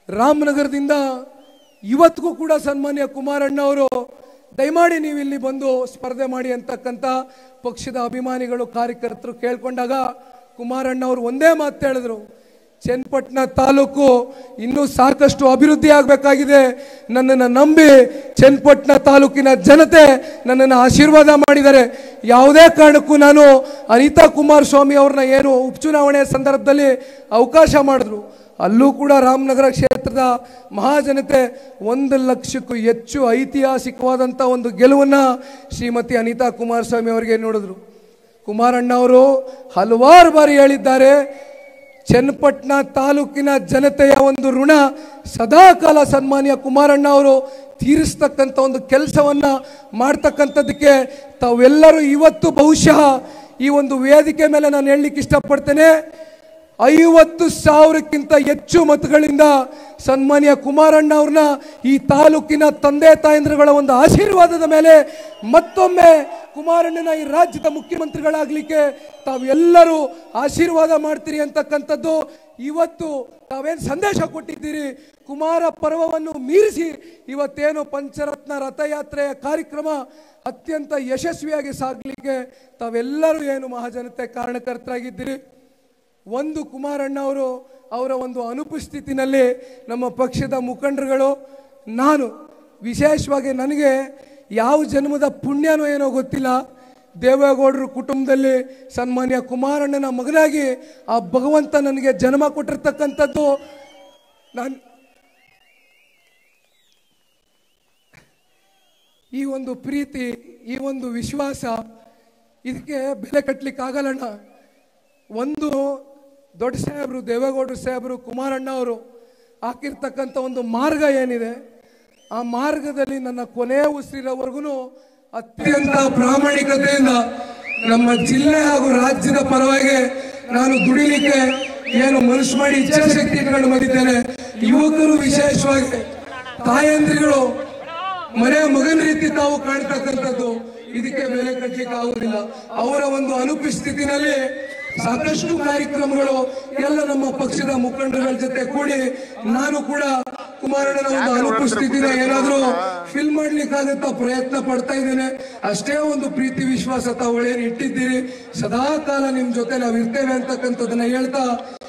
ರಾಮನಗರದಿಂದ ಇವತ್ತಿಗೂ ಕೂಡ ಸನ್ಮಾನ್ಯ ಕುಮಾರಣ್ಣ ಅವರು ದಯಮಾಡಿ ನೀವು ಇಲ್ಲಿ ಬಂದು ಸ್ಪರ್ಧೆ ಮಾಡಿ ಅಂತಕ್ಕಂಥ ಪಕ್ಷದ ಅಭಿಮಾನಿಗಳು ಕಾರ್ಯಕರ್ತರು ಕೇಳ್ಕೊಂಡಾಗ ಕುಮಾರಣ್ಣ ಅವರು ಒಂದೇ ಮಾತು ಹೇಳಿದ್ರು ಚನ್ನಪಟ್ಟಣ ತಾಲೂಕು ಇನ್ನೂ ಸಾಕಷ್ಟು ಅಭಿವೃದ್ಧಿ ಆಗಬೇಕಾಗಿದೆ ನನ್ನನ್ನು ನಂಬಿ ಚನ್ನಪಟ್ಟಣ ತಾಲೂಕಿನ ಜನತೆ ನನ್ನನ್ನು ಆಶೀರ್ವಾದ ಮಾಡಿದ್ದಾರೆ ಯಾವುದೇ ಕಾರಣಕ್ಕೂ ನಾನು ಅನಿತಾ ಕುಮಾರಸ್ವಾಮಿ ಅವ್ರನ್ನ ಏನು ಉಪಚುನಾವಣೆ ಸಂದರ್ಭದಲ್ಲಿ ಅವಕಾಶ ಮಾಡಿದ್ರು ಅಲ್ಲೂ ಕೂಡ ರಾಮನಗರ ಕ್ಷೇತ್ರದ ಮಹಾಜನತೆ ಒಂದು ಲಕ್ಷಕ್ಕೂ ಹೆಚ್ಚು ಐತಿಹಾಸಿಕವಾದಂಥ ಒಂದು ಗೆಲುವನ್ನು ಶ್ರೀಮತಿ ಅನಿತಾ ಕುಮಾರಸ್ವಾಮಿ ಅವರಿಗೆ ನೋಡಿದ್ರು ಕುಮಾರಣ್ಣ ಅವರು ಹಲವಾರು ಬಾರಿ ಹೇಳಿದ್ದಾರೆ ಚನ್ನಪಟ್ಟಣ ತಾಲೂಕಿನ ಜನತೆಯ ಒಂದು ಋಣ ಸದಾಕಾಲ ಸನ್ಮಾನ್ಯ ಕುಮಾರಣ್ಣ ಅವರು ತೀರಿಸ್ತಕ್ಕಂಥ ಒಂದು ಕೆಲಸವನ್ನ ಮಾಡ್ತಕ್ಕಂಥದ್ದಕ್ಕೆ ತಾವೆಲ್ಲರೂ ಇವತ್ತು ಬಹುಶಃ ಈ ಒಂದು ವೇದಿಕೆ ಮೇಲೆ ನಾನು ಹೇಳಲಿಕ್ಕೆ ಇಷ್ಟಪಡ್ತೇನೆ ಐವತ್ತು ಸಾವಿರಕ್ಕಿಂತ ಹೆಚ್ಚು ಮತಗಳಿಂದ ಸನ್ಮಾನ್ಯ ಕುಮಾರಣ್ಣ ಅವ್ರನ್ನ ಈ ತಾಲೂಕಿನ ತಂದೆ ತಾಯಂದ್ರಗಳ ಒಂದು ಆಶೀರ್ವಾದದ ಮೇಲೆ ಮತ್ತೊಮ್ಮೆ ಕುಮಾರಣ್ಣನ ಈ ರಾಜ್ಯದ ಮುಖ್ಯಮಂತ್ರಿಗಳಾಗಲಿಕ್ಕೆ ತಾವೆಲ್ಲರೂ ಆಶೀರ್ವಾದ ಮಾಡ್ತೀರಿ ಅಂತಕ್ಕಂಥದ್ದು ಇವತ್ತು ತಾವೇನು ಸಂದೇಶ ಕೊಟ್ಟಿದ್ದೀರಿ ಕುಮಾರ ಪರ್ವವನ್ನು ಮೀರಿಸಿ ಇವತ್ತೇನು ಪಂಚರತ್ನ ರಥಯಾತ್ರೆಯ ಕಾರ್ಯಕ್ರಮ ಅತ್ಯಂತ ಯಶಸ್ವಿಯಾಗಿ ಸಾಗಲಿಕ್ಕೆ ತಾವೆಲ್ಲರೂ ಏನು ಮಹಾಜನತೆ ಕಾರಣಕರ್ತರಾಗಿದ್ದೀರಿ ಒಂದು ಕುಮಾರಣ್ಣ ಅವರು ಅವರ ಒಂದು ಅನುಪಸ್ಥಿತಿನಲ್ಲಿ ನಮ್ಮ ಪಕ್ಷದ ಮುಖಂಡರುಗಳು ನಾನು ವಿಶೇಷವಾಗಿ ನನಗೆ ಯಾವ ಜನ್ಮದ ಪುಣ್ಯನೋ ಏನೋ ಗೊತ್ತಿಲ್ಲ ದೇವೇಗೌಡರ ಕುಟುಂಬದಲ್ಲಿ ಸನ್ಮಾನ್ಯ ಕುಮಾರಣ್ಣನ ಮಗನಾಗಿ ಆ ಭಗವಂತ ನನಗೆ ಜನ್ಮ ಕೊಟ್ಟಿರ್ತಕ್ಕಂಥದ್ದು ನಾನು ಈ ಒಂದು ಪ್ರೀತಿ ಈ ಒಂದು ವಿಶ್ವಾಸ ಇದಕ್ಕೆ ಬೆಲೆ ಕಟ್ಟಲಿಕ್ಕೆ ಆಗಲ್ಲಣ್ಣ ಒಂದು ದೊಡ್ಡ ಸಾಹೇಬರು ದೇವೇಗೌಡರು ಸಾಹೇಬರು ಕುಮಾರಣ್ಣ ಅವರು ಹಾಕಿರ್ತಕ್ಕಂಥ ಒಂದು ಮಾರ್ಗ ಏನಿದೆ ಆ ಮಾರ್ಗದಲ್ಲಿ ನನ್ನ ಕೊನೆ ಉಸಿರಿರೋವರೆಗೂ ಅತ್ಯಂತ ಪ್ರಾಮಾಣಿಕತೆಯಿಂದ ನಮ್ಮ ಜಿಲ್ಲೆ ಹಾಗೂ ರಾಜ್ಯದ ಪರವಾಗಿ ನಾನು ದುಡಿಲಿಕ್ಕೆ ಏನು ಮನಸ್ಸು ಮಾಡಿ ಇಚ್ಛಾಶಕ್ತಿ ಇಟ್ಕೊಂಡು ಬಂದಿದ್ದೇನೆ ಯುವಕರು ವಿಶೇಷವಾಗಿ ತಾಯಂದ್ರಿಗಳು ಮನೆ ಮಗನ ರೀತಿ ತಾವು ಕಾಣ್ತಕ್ಕಂಥದ್ದು ಇದಕ್ಕೆ ಬೆಲೆ ಕಟ್ಟಲಿಕ್ಕೆ ಆಗುವುದಿಲ್ಲ ಅವರ ಒಂದು ಅನುಪಸ್ಥಿತಿನಲ್ಲಿ ಸಾಕಷ್ಟು ಕಾರ್ಯಕ್ರಮಗಳು ಎಲ್ಲ ನಮ್ಮ ಪಕ್ಷದ ಮುಖಂಡರುಗಳ ಜೊತೆ ಕೂಡಿ ನಾನು ಕೂಡ ಕುಮಾರಣ್ಣನ ಒಂದು ಅನುಪಸ್ಥಿತಿನ ಏನಾದ್ರೂ ಫಿಲ್ ಮಾಡ್ಲಿಕ್ಕಾಗತ್ತ ಪ್ರಯತ್ನ ಪಡ್ತಾ ಇದ್ದೇನೆ ಅಷ್ಟೇ ಒಂದು ಪ್ರೀತಿ ವಿಶ್ವಾಸ ತಾವು ಏನು ಇಟ್ಟಿದ್ದೀರಿ ಸದಾ ಕಾಲ ನಿಮ್ ಜೊತೆ ನಾವು ಇರ್ತೇವೆ ಅಂತಕ್ಕಂಥದ್ದನ್ನ ಹೇಳ್ತಾ